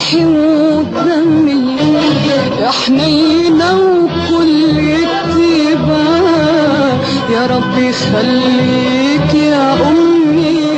روحي ودمي يا حنينة وكل كتيبة يا ربي خليك يا أمي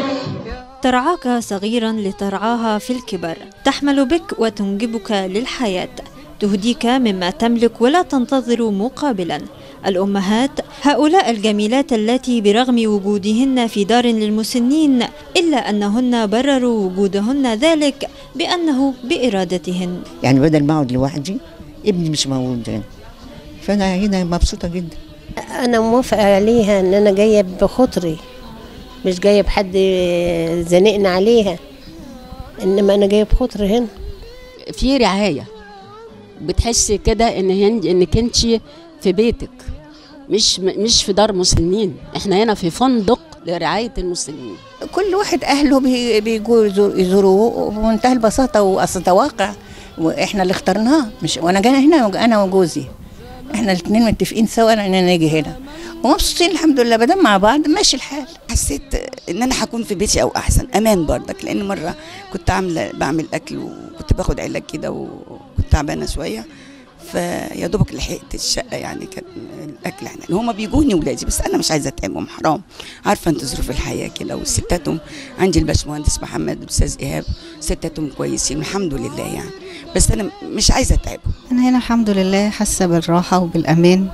ترعاك صغيرا لترعاها في الكبر تحمل بك وتنجبك للحياة تهديك مما تملك ولا تنتظر مقابلا الأمهات هؤلاء الجميلات التي برغم وجودهن في دار للمسنين إلا أنهن برروا وجودهن ذلك بأنه بإرادتهن يعني بدل ما اقعد لوحدي ابني مش موجود هنا فانا هنا مبسوطه جدا انا موافقه عليها ان انا جايه بخطري مش جايه بحد زنقنا عليها انما انا جايه بخطري هنا في رعايه بتحسي كده ان هن- انك انت في بيتك مش مش في دار مسنين احنا هنا في فندق لرعايه المسنين كل واحد اهله بي- بيجوا يزور- يزوروه بمنتهى البساطه واصل ده واقع واحنا اللي اخترناه مش وانا جايه هنا انا وجوزي احنا الاثنين متفقين سوا اننا نيجي هنا ومبسوطين الحمد لله بدل مع بعض ماشي الحال حسيت ان انا هكون في بيتي او احسن امان برضك لان مره كنت عامله بعمل اكل وكنت باخد علاج كده وكنت تعبانه شويه فيا دوبك لحقت الشقه يعني كان الاكل هنا هما بيجوني ولادي بس انا مش عايزه اتعبهم حرام عارفه انت ظروف الحياه كده والستاتهم عندي الباشمهندس محمد والاستاذ ايهاب ستاتهم كويسين الحمد لله يعني بس انا مش عايزه اتعبهم أنا هنا الحمد لله حاسة بالراحة وبالأمان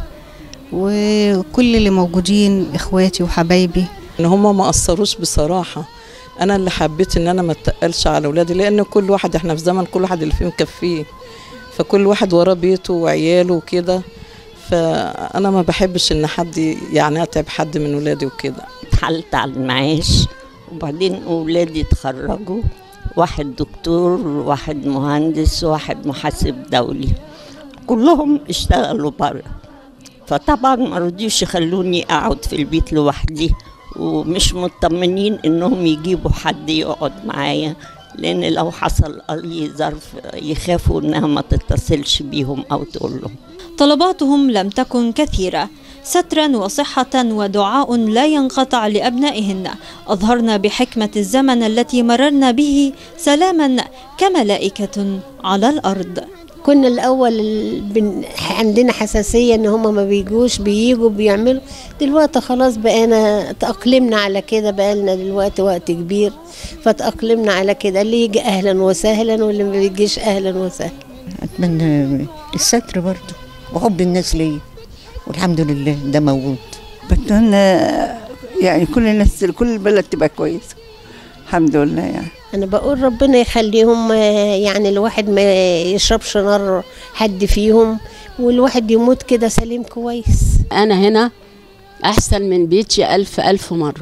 وكل اللي موجودين إخواتي وحبايبي ان هم ما قصروش بصراحه انا اللي حبيت ان انا ما اتقلش على اولادي لان كل واحد احنا في زمن كل واحد اللي فيه مكفيه فكل واحد وراه بيته وعياله وكده فانا ما بحبش ان حد يعني اتعب حد من ولادي وكده اتحلت على المعاش وبعدين أولادي اتخرجوا واحد دكتور واحد مهندس واحد محاسب دولي كلهم اشتغلوا بره فطبعا ما رضيوش يخلوني اقعد في البيت لوحدي ومش مطمنين انهم يجيبوا حد يقعد معايا لان لو حصل اي ظرف يخافوا انها ما تتصلش بيهم او تقول لهم طلباتهم لم تكن كثيرة سترا وصحة ودعاء لا ينقطع لأبنائهن أظهرن بحكمة الزمن التي مررنا به سلاما كملائكة على الأرض كنا الاول بن... عندنا حساسيه ان هم ما بيجوش بيجوا بيعملوا دلوقتي خلاص بقينا تاقلمنا على كده بقالنا دلوقتي وقت كبير فتاقلمنا على كده اللي يجي اهلا وسهلا واللي ما بيجيش اهلا وسهلا اتمنى الستر برضه وحب الناس ليا والحمد لله ده موجود بتمنى يعني كل الناس كل البلد تبقى كويسه الحمد لله يعني انا بقول ربنا يخليهم آه، يعني الواحد ما يشربش نار حد فيهم والواحد يموت كده سليم كويس انا هنا احسن من بيتي الف الف مره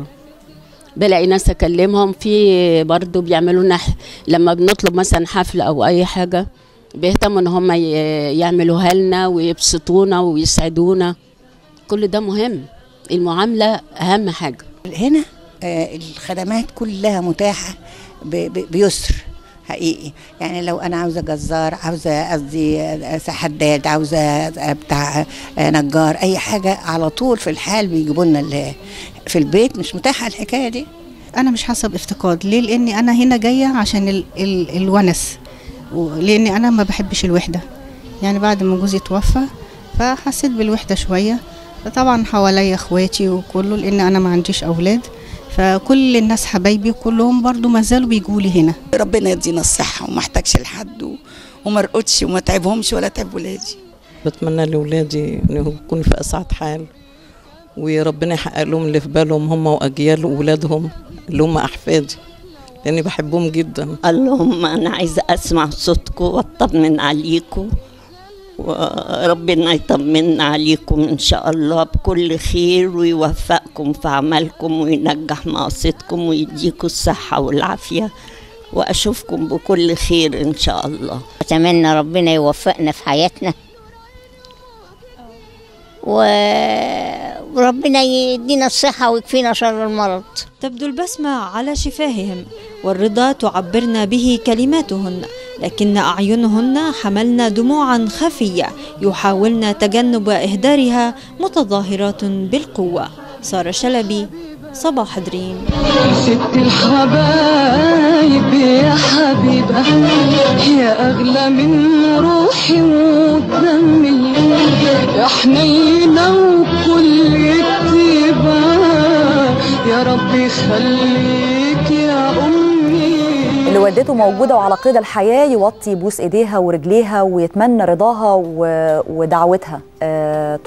بلاقي ناس اكلمهم في برضو بيعملوا لنا ح- لما بنطلب مثلا حفله او اي حاجه بيهتموا ان هم ي- يعملوها لنا ويبسطونا ويسعدونا كل ده مهم المعامله اهم حاجه هنا آه، الخدمات كلها متاحة ب- ب- بيسر حقيقي يعني لو انا عاوزه جزار عاوزه قصدي آه، حداد عاوزه آه، بتاع آه، نجار اي حاجه على طول في الحال بيجيبوا لنا ال- في البيت مش متاحه الحكايه دي أنا مش حاسة بافتقاد ليه لأني أنا هنا جاية عشان ال ال الونس لأني أنا ما بحبش الوحدة يعني بعد ما جوزي توفى فحسيت بالوحدة شوية فطبعا حواليا اخواتي وكله لأن أنا ما عنديش أولاد فكل الناس حبايبي كلهم برضو ما زالوا بيجوا لي هنا ربنا يدينا الصحه وما احتاجش لحد و- وما ارقدش وما تعبهمش ولا تعب ولادي بتمنى لاولادي انهم يكونوا في اسعد حال وربنا يحقق لهم اللي في بالهم هم واجيال واولادهم اللي هم احفادي لاني بحبهم جدا اللهم انا عايزه اسمع صوتكم واطمن عليكم وربنا يطمنا عليكم ان شاء الله بكل خير ويوفقكم في عملكم وينجح مقاصدكم ويديكم الصحه والعافيه واشوفكم بكل خير ان شاء الله أتمنى ربنا يوفقنا في حياتنا و... وربنا يدينا الصحة ويكفينا شر المرض تبدو البسمة على شفاههم والرضا تعبرن به كلماتهن لكن أعينهن حملن دموعا خفية يحاولن تجنب إهدارها متظاهرات بالقوة سارة شلبي صباح دريم ست الحبايب يا حبيبة يا أغلى من روحي ودمي يا حنينة وكل كتيبة يا رب يخليك يا أمي اللي والدته موجودة وعلى قيد الحياة يوطي يبوس إيديها ورجليها ويتمنى رضاها و- ودعوتها آه،